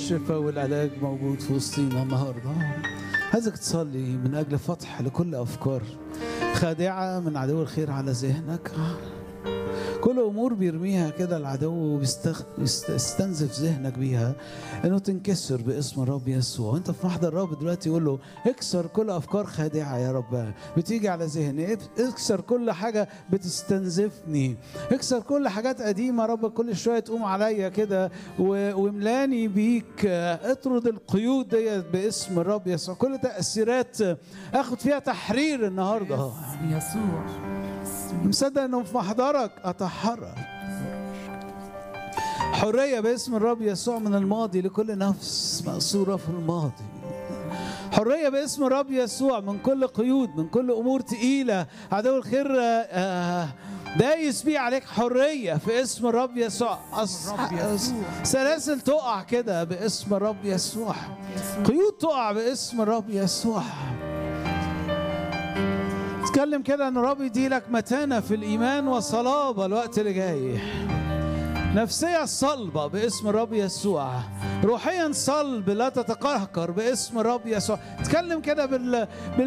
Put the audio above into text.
الشفاء والعلاج موجود في وسطينا النهارده عايزك تصلي من اجل فتح لكل افكار خادعه من عدو الخير على ذهنك كل امور بيرميها كده العدو وبيستنزف ذهنك بيها انه تنكسر باسم الرب يسوع وانت في محضر الرب دلوقتي يقول له اكسر كل افكار خادعه يا رب بتيجي على ذهني اكسر كل حاجه بتستنزفني اكسر كل حاجات قديمه يا رب كل شويه تقوم عليا كده و- واملاني بيك اطرد القيود ديت باسم الرب يسوع كل تاثيرات اخد فيها تحرير النهارده يسوع مصدق انه في محضرك اتحرر حريه باسم الرب يسوع من الماضي لكل نفس مأسورة في الماضي حريه باسم الرب يسوع من كل قيود من كل امور تقيله عدو الخير آه، دايس بيه عليك حريه في اسم الرب يسوع أص- الرب يسوع. سلاسل تقع كده باسم الرب يسوع قيود تقع باسم الرب يسوع اتكلم كده ان الرب يديلك متانه في الايمان وصلابه الوقت اللي جاي نفسية صلبة باسم الرب يسوع روحيا صلب لا تتقهقر باسم الرب يسوع اتكلم كده بال... بال...